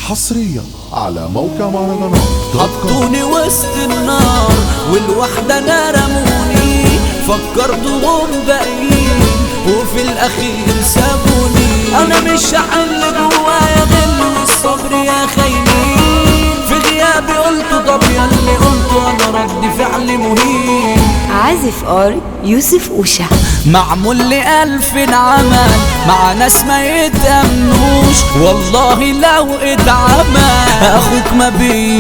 حصريا على موقع مهرجانات دوت كوم حطوني وسط النار والوحدة انا رموني فكرتهم باقيين وفي الاخير سابوني انا مش هحل جوايا غل والصبر يا خاينين في غيابي قلت طب ياللي قلته انا رد فعل مهين عازف ار يوسف اوشا معمول لي ألف عمل مع ناس ما يتأمنوش والله لو اتعمى أخوك ما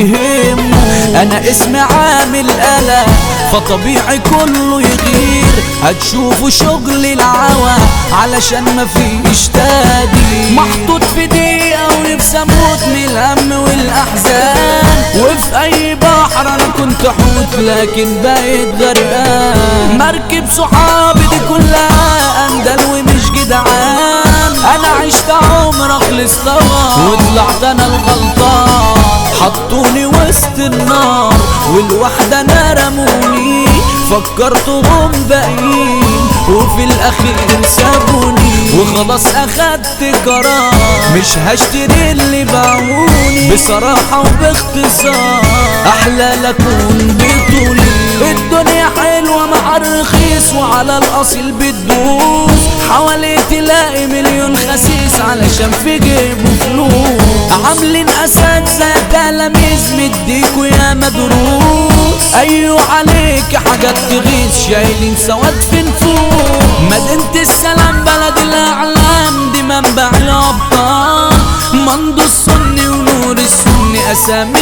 بيهمه أنا اسمي عامل قلق فطبيعي كله يغير هتشوفوا شغل العوى علشان ما فيش تادي محطوط في دقيقة ونفسي اموت من الهم والاحزان وفي اي بحر انا كنت حوت لكن بقيت غرقان مركب صحابي دي كلها اندل ومش جدعان انا عشت عمر اخلص طبعا وطلعت انا الغلطان حطوني وسط النار والوحدة انا رموني فكرتهم باقيين وفي الاخير سابوني وخلاص اخدت قرار مش هشتري اللي باعوني بصراحة وباختصار احلى لكون بطولي الدنيا حلوة مع الرخيص وعلى الاصيل بتدوس حوالي تلاقي مليون خسيس علشان في جيبه فلوس عاملين اساتذة تلاميذ مديكوا يا مدروس ايوه عليك حاجات تغيظ شايلين سواد في نفوس مدينة السلام بلد الاعلام دي منبع الابطال مندو السني ونور السني اسامة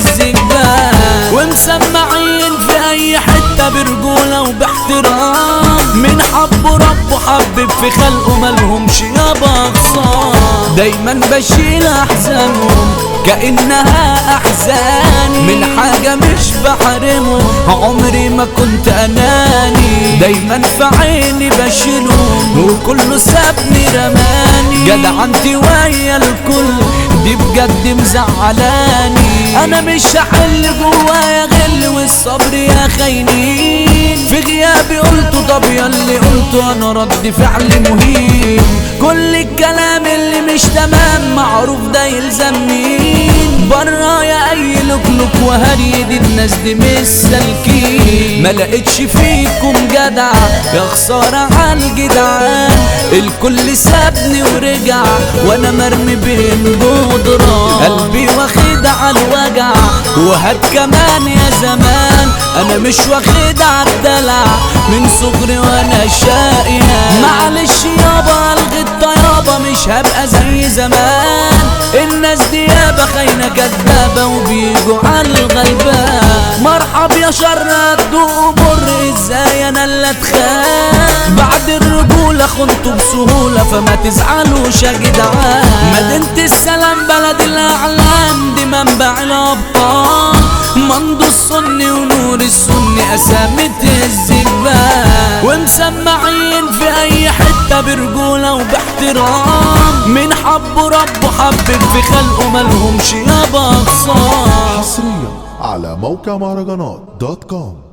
الزجاج ومسمعين في اي حتة برجولة وباحترام من حبه ربه حبب في خلقه ملهمش يابا خصام دايما بشيل احزانهم كأنها احزاني من حاجة مش بحرمه عمري ما كنت اناني دايما في عيني بشيلهم وكله سابني رماني جدعنتي ويا الكل دي بجد مزعلاني انا مش هحل جوايا غل والصبر يا خاينين في غيابي قلته طب ياللي قلته انا رد فعل مهين كل الكلام اللي مش تمام معروف ده يلزم مين برايا اي لكلك وهري دي الناس دي مش سالكين ما لقيتش فيكم جدع يا خسارة عالجدعان الكل سابني ورجع وانا مرمي بين جدران قلبي واخد على الوجع وهات كمان يا زمان انا مش واخد على الدلع من صغري وانا شقيان معلش يابا الغي الطيابة مش هبقى زي زمان الناس دي يابا خاينة كدابة وبيجوا على الغلبان مرحب يا شر هتدوق مر ازاي انا اللي اتخان بعد الرجولة خنتوا بسهولة فما تزعلوش يا جدعان مدينة السلام بلد الاعلام دي منبع الابطال مندو السني ونور السني اسامة الزجبان ومسمعين في اي حتة برجولة وباحترام من حبه ربه حبب في خلقه ملهمش يابا خصام حصريا على موقع مهرجانات دوت كوم